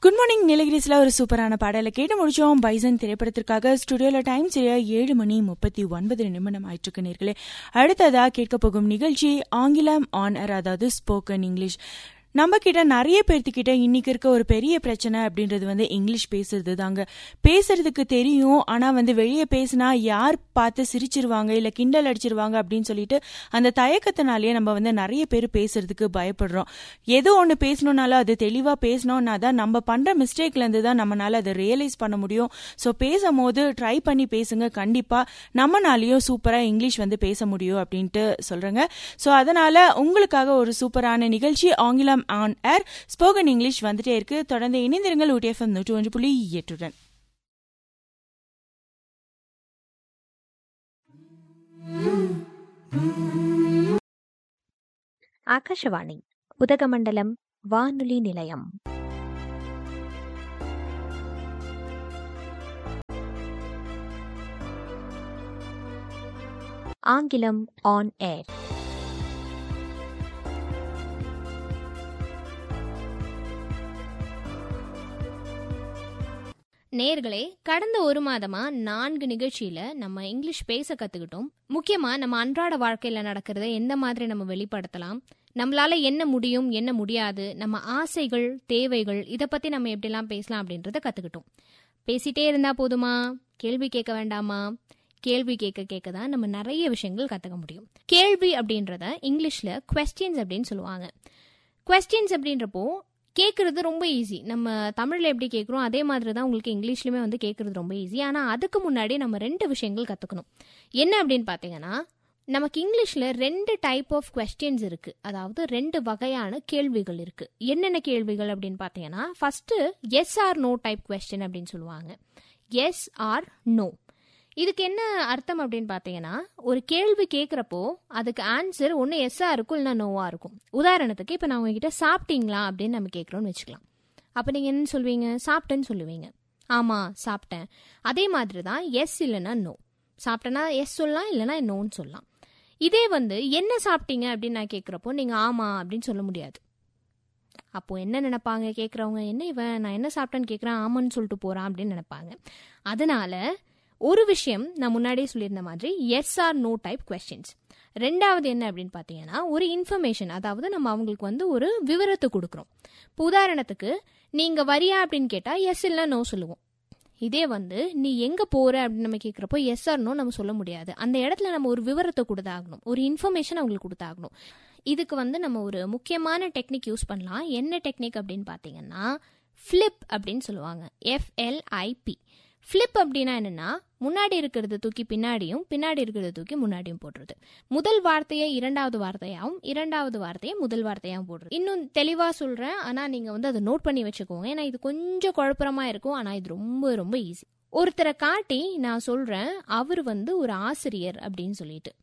good morning நீலகிரிஸ்ல ஒரு சூப்பரான பாடலை கேட்டு முடிச்சோம் பைசன் திரைப்படத்திற்காக ஸ்டுடியோல டைம் சரியா ஏழு மணி முப்பத்தி ஒன்பது நிமிடம் ஆயிட்டு நேர்களே அடுத்ததா கேட்க போகும் நிகழ்ச்சி ஆங்கிலம் ஆன் ஏர் அதாவது ஸ்போக்கன் இங்கிலீஷ் நம்ம கிட்ட நிறைய பேர்த்துக்கிட்ட இன்னைக்கு இருக்க ஒரு பெரிய பிரச்சனை அப்படின்றது வந்து இங்கிலீஷ் பேசுறது தாங்க பேசுறதுக்கு தெரியும் ஆனா வந்து வெளியே பேசினா யார் பார்த்து சிரிச்சிருவாங்க இல்ல கிண்டல் அடிச்சிருவாங்க அப்படின்னு சொல்லிட்டு அந்த தயக்கத்தினாலேயே நம்ம வந்து நிறைய பேர் பேசுறதுக்கு பயப்படுறோம் ஏதோ ஒன்று பேசணும்னாலும் அது தெளிவா பேசணும்னா தான் நம்ம பண்ற மிஸ்டேக்ல இருந்து தான் நம்மளால அதை ரியலைஸ் பண்ண முடியும் ஸோ பேசும்போது ட்ரை பண்ணி பேசுங்க கண்டிப்பா நம்மனாலையும் சூப்பரா இங்கிலீஷ் வந்து பேச முடியும் அப்படின்ட்டு சொல்றேங்க ஸோ அதனால உங்களுக்காக ஒரு சூப்பரான நிகழ்ச்சி ஆங்கிலம் ஆன் ஏர் ஸ்போக்கன் இங்கிலீஷ் வந்துட்டே இருக்கு தொடர்ந்து இணைந்திருங்கள் ஊட்டிஎஃப்எம் நூற்றி ஒன்று புள்ளி எட்டுடன் ஆகாஷவாணி உதகமண்டலம் வானொலி நிலையம் ஆங்கிலம் ஆன் ஏர் நேர்களே கடந்த ஒரு மாதமா நான்கு நிகழ்ச்சியில நம்ம இங்கிலீஷ் பேச கத்துக்கிட்டோம் முக்கியமா நம்ம அன்றாட வாழ்க்கையில நடக்கிறத எந்த மாதிரி நம்ம வெளிப்படுத்தலாம் நம்மளால என்ன முடியும் என்ன முடியாது நம்ம ஆசைகள் தேவைகள் இதை பத்தி நம்ம எப்படிலாம் பேசலாம் அப்படின்றத கத்துக்கிட்டோம் பேசிட்டே இருந்தா போதுமா கேள்வி கேட்க வேண்டாமா கேள்வி கேட்க கேட்க தான் நம்ம நிறைய விஷயங்கள் கத்துக்க முடியும் கேள்வி அப்படின்றத இங்கிலீஷ்ல கொஸ்டின்ஸ் அப்படின்னு சொல்லுவாங்க கொஸ்டின்ஸ் அப்படின்றப்போ கேட்குறது ரொம்ப ஈஸி நம்ம தமிழில் எப்படி கேட்குறோம் அதே மாதிரி தான் உங்களுக்கு இங்கிலீஷ்லையுமே வந்து கேட்குறது ரொம்ப ஈஸி ஆனால் அதுக்கு முன்னாடி நம்ம ரெண்டு விஷயங்கள் கற்றுக்கணும் என்ன அப்படின்னு பார்த்தீங்கன்னா நமக்கு இங்கிலீஷில் ரெண்டு டைப் ஆஃப் கொஸ்டின்ஸ் இருக்குது அதாவது ரெண்டு வகையான கேள்விகள் இருக்குது என்னென்ன கேள்விகள் அப்படின்னு பார்த்தீங்கன்னா first yes or no type question அப்படின்னு சொல்லுவாங்க எஸ் ஆர் நோ இதுக்கு என்ன அர்த்தம் அப்படின்னு பார்த்தீங்கன்னா ஒரு கேள்வி கேட்குறப்போ அதுக்கு ஆன்சர் ஒன்று எஸ்ஸாக இருக்கும் இல்லைனா நோவாக இருக்கும் உதாரணத்துக்கு இப்போ நான் உங்ககிட்ட சாப்பிட்டீங்களா அப்படின்னு நம்ம கேட்குறோன்னு வச்சுக்கலாம் அப்போ நீங்கள் என்ன சொல்வீங்க சாப்பிட்டேன்னு சொல்லுவீங்க ஆமாம் சாப்பிட்டேன் அதே மாதிரி தான் எஸ் இல்லைன்னா நோ சாப்பிட்டேன்னா எஸ் சொல்லலாம் இல்லைனா நோன்னு சொல்லலாம் இதே வந்து என்ன சாப்பிட்டீங்க அப்படின்னு நான் கேட்குறப்போ நீங்கள் ஆமாம் அப்படின்னு சொல்ல முடியாது அப்போ என்ன நினைப்பாங்க கேட்குறவங்க என்ன இவன் நான் என்ன சாப்பிட்டேன்னு கேட்குறேன் ஆமான்னு சொல்லிட்டு போகிறான் அப்படின்னு நினைப்பாங்க அதனால ஒரு விஷயம் நான் முன்னாடியே சொல்லியிருந்த மாதிரி yes or no type questions ரெண்டாவது என்ன அப்படின்னு பார்த்தீங்கன்னா ஒரு இன்ஃபர்மேஷன் அதாவது நம்ம அவங்களுக்கு வந்து ஒரு விவரத்தை கொடுக்குறோம் இப்போ உதாரணத்துக்கு நீங்கள் வரியா அப்படின்னு கேட்டால் எஸ் இல்லை நோ சொல்லுவோம் இதே வந்து நீ எங்கே போகிற அப்படின்னு நம்ம கேட்குறப்போ எஸ் ஆர் நோ நம்ம சொல்ல முடியாது அந்த இடத்துல நம்ம ஒரு விவரத்தை கொடுத்தாகணும் ஒரு இன்ஃபர்மேஷன் அவங்களுக்கு கொடுத்தாகணும் இதுக்கு வந்து நம்ம ஒரு முக்கியமான டெக்னிக் யூஸ் பண்ணலாம் என்ன டெக்னிக் அப்படின்னு பார்த்தீங்கன்னா ஃப்ளிப் அப்படின்னு சொல்லுவாங்க எஃப்எல்ஐபி ஃப்ளிப் அப்படின்னா என்னென்னா முன்னாடி இருக்கிறத தூக்கி பின்னாடியும் பின்னாடி இருக்கிறத தூக்கி முன்னாடியும் போடுறது முதல் வார்த்தையை இரண்டாவது வார்த்தையாகவும் இரண்டாவது வார்த்தையை முதல் வார்த்தையாகவும் போடுறது இன்னும் தெளிவாக சொல்கிறேன் ஆனால் நீங்கள் வந்து அதை நோட் பண்ணி வச்சுக்கோங்க ஏன்னா இது கொஞ்சம் குழப்பமா இருக்கும் ஆனால் இது ரொம்ப ரொம்ப ஈஸி ஒருத்தரை காட்டி நான் சொல்கிறேன் அவர் வந்து ஒரு ஆசிரியர் அப்படின்னு சொல்லிட்டு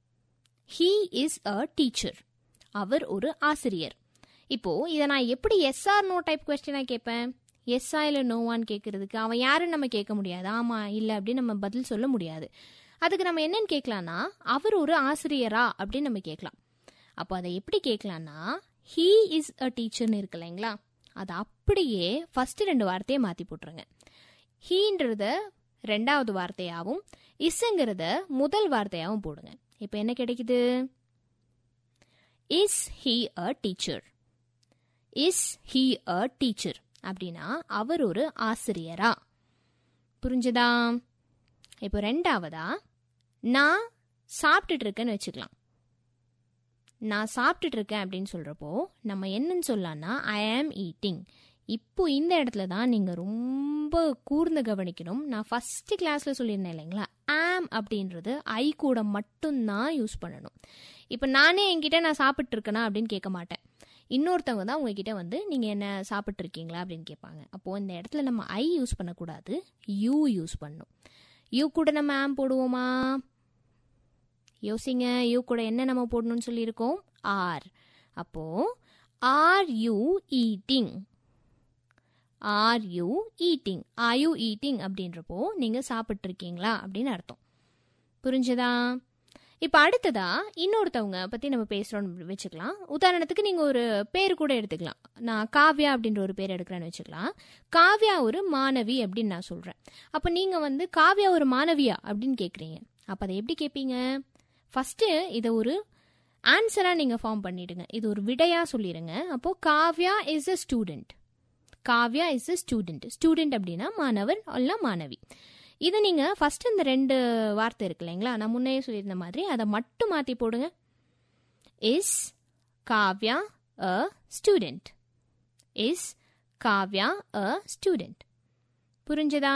ஹீ இஸ் அ டீச்சர் அவர் ஒரு ஆசிரியர் இப்போ இதை நான் எப்படி எஸ்ஆர் நோ டைப் கொஸ்டினாக கேட்பேன் எஸ்ஸா இல்லை நோவான்னு கேட்கறதுக்கு அவன் யாருன்னு நம்ம கேட்க முடியாது ஆமாம் இல்லை அப்படின்னு நம்ம பதில் சொல்ல முடியாது அதுக்கு நம்ம என்னன்னு கேட்கலான்னா அவர் ஒரு ஆசிரியரா அப்படின்னு நம்ம கேட்கலாம் அப்போ அதை எப்படி கேட்கலான்னா ஹீ இஸ் அ டீச்சர்னு இருக்கு இல்லைங்களா அதை அப்படியே ஃபஸ்ட்டு ரெண்டு வார்த்தையை மாற்றி போட்டுருங்க ஹீன்றத ரெண்டாவது வார்த்தையாகவும் இஸ்ஸுங்கிறத முதல் வார்த்தையாகவும் போடுங்க இப்போ என்ன கிடைக்குது is he a teacher is he a teacher அப்படின்னா அவர் ஒரு ஆசிரியரா புரிஞ்சுதா இப்போ ரெண்டாவதா நான் சாப்பிட்டுட்டு இருக்கேன்னு வச்சுக்கலாம் நான் சாப்பிட்டுட்டு இருக்கேன் அப்படின்னு சொல்கிறப்போ நம்ம என்னன்னு சொல்லலாம்னா ஐ ஆம் ஈட்டிங் இப்போ இந்த இடத்துல தான் நீங்கள் ரொம்ப கூர்ந்து கவனிக்கணும் நான் ஃபஸ்ட்டு கிளாஸில் சொல்லியிருந்தேன் இல்லைங்களா ஆம் அப்படின்றது ஐ கூட மட்டும்தான் யூஸ் பண்ணணும் இப்போ நானே என்கிட்ட நான் சாப்பிட்டு இருக்கேனா அப்படின்னு கேட்க மாட்டேன் இன்னொருத்தவங்க தான் உங்ககிட்ட வந்து நீங்கள் என்ன சாப்பிட்ருக்கீங்களா அப்படின்னு கேட்பாங்க அப்போது இந்த இடத்துல நம்ம ஐ யூஸ் பண்ணக்கூடாது யூ யூஸ் பண்ணணும் யூ கூட நம்ம ஆம் போடுவோமா யோசிங்க யூ கூட என்ன நம்ம போடணும்னு சொல்லியிருக்கோம் ஆர் அப்போது are you eating are you eating are you eating அப்படின்றப்போ நீங்கள் சாப்பிட்ருக்கீங்களா அப்படின்னு அர்த்தம் புரிஞ்சுதா இப்போ அடுத்ததா இன்னொருத்தவங்க பற்றி நம்ம பேசுகிறோம்னு வச்சுக்கலாம் உதாரணத்துக்கு நீங்கள் ஒரு பேர் கூட எடுத்துக்கலாம் நான் காவ்யா அப்படின்ற ஒரு பேர் எடுக்கிறேன்னு வச்சுக்கலாம் காவ்யா ஒரு மாணவி அப்படின்னு நான் சொல்கிறேன் அப்போ நீங்கள் வந்து காவ்யா ஒரு மாணவியா அப்படின்னு கேட்குறீங்க அப்போ அதை எப்படி கேட்பீங்க ஃபஸ்ட்டு இதை ஒரு ஆன்சராக நீங்கள் ஃபார்ம் பண்ணிடுங்க இது ஒரு விடையாக சொல்லிடுங்க அப்போது Kavya is a student Kavya is a student student அப்படின்னா மாணவர் அல்ல மாணவி இதை நீங்கள் ஃபஸ்ட் இந்த ரெண்டு வார்த்தை இருக்கு இல்லைங்களா நான் முன்னையே சொல்லியிருந்த மாதிரி அதை மட்டும் மாற்றி போடுங்க is Kavya a student is Kavya a student புரிஞ்சதா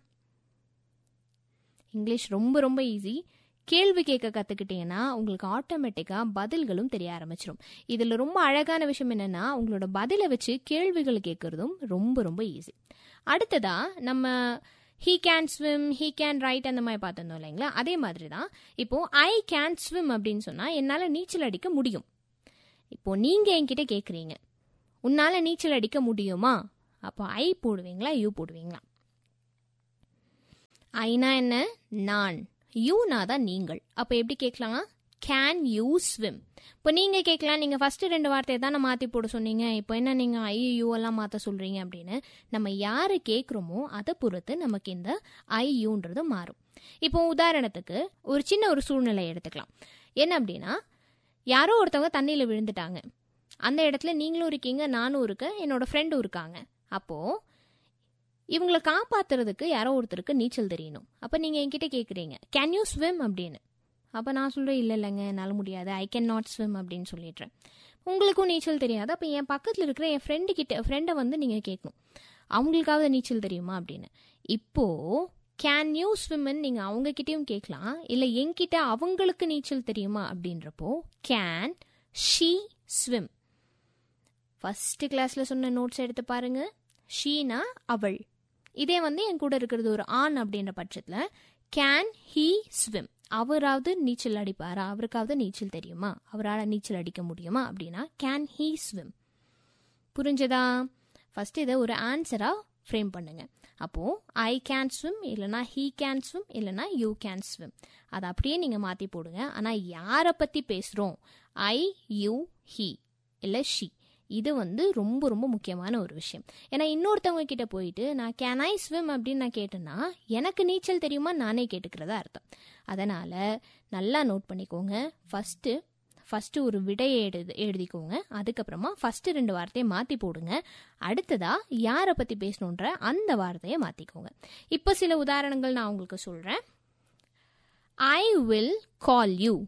இங்கிலீஷ் ரொம்ப ரொம்ப ஈஸி கேள்வி கேட்க கற்றுக்கிட்டீங்கன்னா உங்களுக்கு ஆட்டோமேட்டிக்காக பதில்களும் தெரிய ஆரம்பிச்சிடும் இதில் ரொம்ப அழகான விஷயம் என்னென்னா உங்களோட பதிலை வச்சு கேள்விகள் கேட்குறதும் ரொம்ப ரொம்ப ஈஸி அடுத்ததா நம்ம he can swim he can right அந்த மாதிரி பார்த்துருந்தோம் இல்லைங்களா அதே மாதிரி தான் இப்போது ஐ கேன் ஸ்விம் அப்படின்னு சொன்னால் என்னால் நீச்சல் அடிக்க முடியும் இப்போது நீங்கள் என்கிட்ட கேட்குறீங்க உன்னால் நீச்சல் அடிக்க முடியுமா அப்போ ஐ போடுவீங்களா யூ போடுவீங்களா ஐனா என்ன நான் யூனா தான் நீங்கள் அப்போ எப்படி கேட்கலாம் கேன் யூ ஸ்விம் இப்போ நீங்கள் கேட்கலாம் நீங்கள் ஃபஸ்ட்டு ரெண்டு வார்த்தையை தானே மாற்றி போட சொன்னீங்க இப்போ என்ன நீங்கள் ஐ யூ எல்லாம் மாற்ற சொல்கிறீங்க அப்படின்னு நம்ம யாரை கேட்குறோமோ அதை பொறுத்து நமக்கு இந்த ஐ யூன்றது மாறும் இப்போ உதாரணத்துக்கு ஒரு சின்ன ஒரு சூழ்நிலை எடுத்துக்கலாம் என்ன அப்படின்னா யாரோ ஒருத்தவங்க தண்ணியில் விழுந்துட்டாங்க அந்த இடத்துல நீங்களும் இருக்கீங்க நானும் இருக்கேன் என்னோட ஃப்ரெண்டும் இருக்காங்க அப்போது இவங்களை காப்பாத்துறதுக்கு யாரோ ஒருத்தருக்கு நீச்சல் தெரியணும் அப்போ நீங்கள் என்கிட்ட கேட்குறீங்க கேன் யூ ஸ்விம் அப்படின்னு அப்போ நான் சொல்கிறேன் இல்லை இல்லைங்க என்னால் முடியாது ஐ கேன் நாட் ஸ்விம் அப்படின்னு சொல்லிடுறேன் உங்களுக்கும் நீச்சல் தெரியாது அப்போ என் பக்கத்தில் இருக்கிற என் ஃப்ரெண்டு கிட்ட ஃப்ரெண்டை வந்து நீங்கள் கேட்கணும் அவங்களுக்காவது நீச்சல் தெரியுமா அப்படின்னு இப்போது கேன் யூ ஸ்விம்னு நீங்கள் அவங்கக்கிட்டேயும் கேட்கலாம் இல்லை என்கிட்ட அவங்களுக்கு நீச்சல் தெரியுமா அப்படின்றப்போ கேன் ஷீ ஸ்விம் ஃபஸ்ட்டு கிளாஸில் சொன்ன நோட்ஸ் எடுத்து பாருங்க ஷீனா அவள் இதே வந்து என் கூட இருக்கிறது ஒரு ஆண் அப்படின்ற பட்சத்தில் கேன் ஹீ ஸ்விம் அவராவது நீச்சல் அடிப்பாரா அவருக்காவது நீச்சல் தெரியுமா அவரால் நீச்சல் அடிக்க முடியுமா அப்படின்னா கேன் ஹீ ஸ்விம் புரிஞ்சதா ஃபஸ்ட்டு இதை ஒரு ஆன்சராக ஃப்ரேம் பண்ணுங்க அப்போது ஐ கேன் ஸ்விம் இல்லைனா ஹீ கேன் ஸ்விம் இல்லைனா யூ கேன் ஸ்விம் அதை அப்படியே நீங்கள் மாற்றி போடுங்க ஆனால் யாரை பற்றி பேசுகிறோம் ஐ யூ ஹீ இல்லை ஷீ இது வந்து ரொம்ப ரொம்ப முக்கியமான ஒரு விஷயம் ஏன்னா இன்னொருத்தவங்க கிட்ட போயிட்டு நான் கேன் ஐ ஸ்விம் அப்படின்னு நான் கேட்டேன்னா எனக்கு நீச்சல் தெரியுமா நானே கேட்டுக்கிறதா அர்த்தம் அதனால் நல்லா நோட் பண்ணிக்கோங்க ஃபஸ்ட்டு ஃபஸ்ட்டு ஒரு விடையை எழுது எழுதிக்கோங்க அதுக்கப்புறமா ஃபஸ்ட்டு ரெண்டு வார்த்தையை மாற்றி போடுங்க அடுத்ததாக யாரை பற்றி பேசணுன்ற அந்த வார்த்தையை மாற்றிக்கோங்க இப்போ சில உதாரணங்கள் நான் உங்களுக்கு சொல்கிறேன் I will call you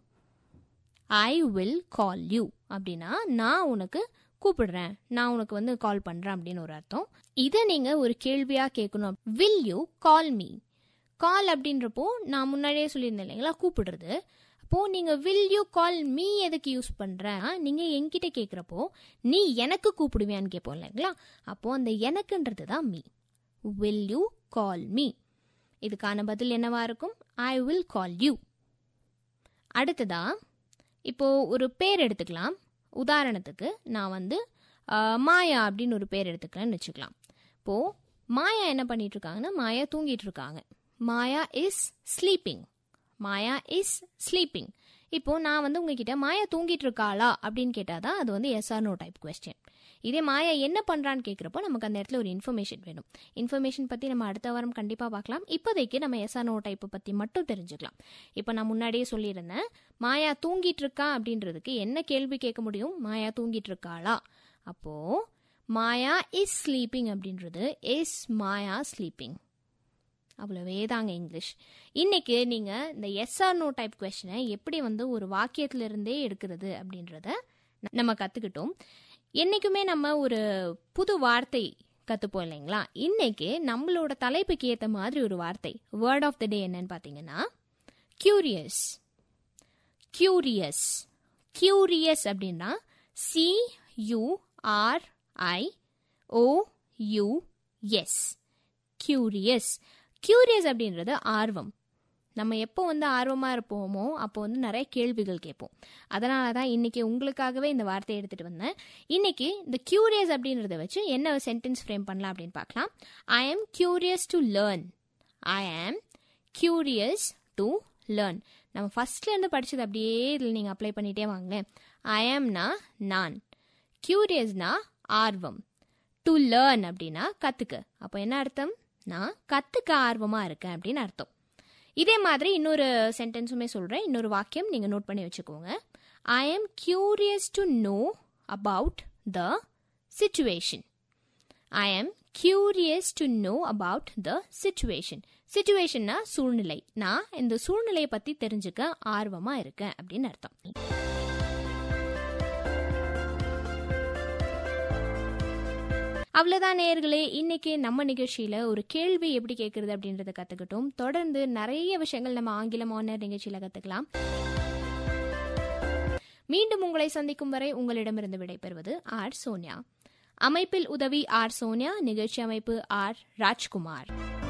I will call you அப்படின்னா நான் உனக்கு கூப்பிடுறேன் நான் உனக்கு வந்து கால் பண்ணுறேன் அப்படின்னு ஒரு அர்த்தம் இதை நீங்கள் ஒரு கேள்வியாக கேட்கணும் will you call me call அப்படின்றப்போ நான் முன்னாடியே சொல்லியிருந்தேன் இல்லைங்களா கூப்பிடுறது அப்போது நீங்கள் வில் யூ கால் மீ எதுக்கு யூஸ் பண்ணுறேன் நீங்கள் என்கிட்ட கேட்குறப்போ நீ எனக்கு கூப்பிடுவியான்னு கேட்போம் இல்லைங்களா அப்போது அந்த எனக்குன்றது தான் me will you call me இதுக்கான பதில் என்னவா இருக்கும் ஐ வில் கால் யூ அடுத்ததா இப்போது ஒரு பேர் எடுத்துக்கலாம் உதாரணத்துக்கு நான் வந்து மாயா அப்படின்னு ஒரு பேர் எடுத்துக்கிறேன்னு வச்சுக்கலாம் இப்போது மாயா என்ன பண்ணிட்டு இருக்காங்கன்னா மாயா தூங்கிட்டு இருக்காங்க Maya is sleeping Maya is sleeping இப்போது நான் வந்து உங்ககிட்ட மாயா தூங்கிட்டு இருக்காளா அப்படின்னு கேட்டால் தான் அது வந்து எஸ்ஆர் நோ டைப் கொஸ்டின் இதே மாயா என்ன பண்ணுறான்னு கேட்குறப்போ நமக்கு அந்த இடத்துல ஒரு இன்ஃபர்மேஷன் வேணும் இன்ஃபர்மேஷன் பற்றி நம்ம அடுத்த வாரம் கண்டிப்பாக பார்க்கலாம் இப்போதைக்கு நம்ம எஸ்ஆர் நோ டைப்பை பற்றி மட்டும் தெரிஞ்சுக்கலாம் இப்போ நான் முன்னாடியே சொல்லியிருந்தேன் மாயா தூங்கிட்டு இருக்கா அப்படின்றதுக்கு என்ன கேள்வி கேட்க முடியும் மாயா தூங்கிட்டு இருக்காளா அப்போது மாயா இஸ் ஸ்லீப்பிங் அப்படின்றது இஸ் மாயா ஸ்லீப்பிங் அவ்வளோவே தாங்க இங்கிலீஷ் இன்னைக்கு நீங்கள் இந்த எஸ்ஆர் நோ டைப் கொஸ்டினை எப்படி வந்து ஒரு வாக்கியத்திலிருந்தே எடுக்கிறது அப்படின்றத நம்ம கற்றுக்கிட்டோம் என்றைக்குமே நம்ம ஒரு புது வார்த்தை கற்றுப்போம் இல்லைங்களா இன்னைக்கு நம்மளோட தலைப்புக்கு ஏற்ற மாதிரி ஒரு வார்த்தை வேர்ட் ஆஃப் த டே என்னன்னு பார்த்தீங்கன்னா கியூரியஸ் கியூரியஸ் கியூரியஸ் அப்படின்னா C U R I O U S curious curious அப்படின்றது ஆர்வம் நம்ம எப்போ வந்து ஆர்வமாக இருப்போமோ அப்போ வந்து நிறைய கேள்விகள் கேட்போம் அதனால தான் இன்றைக்கி உங்களுக்காகவே இந்த வார்த்தையை எடுத்துகிட்டு வந்தேன் இன்றைக்கி இந்த கியூரியஸ் அப்படின்றத வச்சு என்ன சென்டென்ஸ் ஃப்ரேம் பண்ணலாம் அப்படின்னு பார்க்கலாம் ஐ am curious to learn I am curious to learn நம்ம ஃபர்ஸ்ட்லேருந்து படிச்சது அப்படியே இதில் நீங்கள் அப்ளை பண்ணிகிட்டே வாங்களேன் ஐ ஆம்னா நான் கியூரியஸ்னா ஆர்வம் டு லேர்ன் அப்படின்னா கற்றுக்க அப்போ என்ன அர்த்தம் நான் கற்றுக்க ஆர்வமாக இருக்கேன் அப்படின்னு அர்த்தம் இதே மாதிரி இன்னொரு சென்டென்ஸுமே சொல்கிறேன் இன்னொரு வாக்கியம் நீங்கள் நோட் பண்ணி வச்சுக்கோங்க I am curious to know about the situation I am curious to know about the situation சிச்சுவேஷன்னா சூழ்நிலை நான் இந்த சூழ்நிலையை பற்றி தெரிஞ்சுக்க ஆர்வமாக இருக்கேன் அப்படின்னு அர்த்தம் அவ்வளோதான் நேர்களே இன்னைக்கு நம்ம நிகழ்ச்சியில் ஒரு கேள்வி எப்படி கேட்குறது அப்படின்றத கற்றுக்கிட்டோம் தொடர்ந்து நிறைய விஷயங்கள் நம்ம ஆங்கிலம் ஆனர் நிகழ்ச்சியில் கற்றுக்கலாம் மீண்டும் உங்களை சந்திக்கும் வரை உங்களிடமிருந்து விடைபெறுவது ஆர் சோனியா அமைப்பில் உதவி ஆர் சோனியா நிகழ்ச்சி அமைப்பு ஆர் ராஜ்குமார்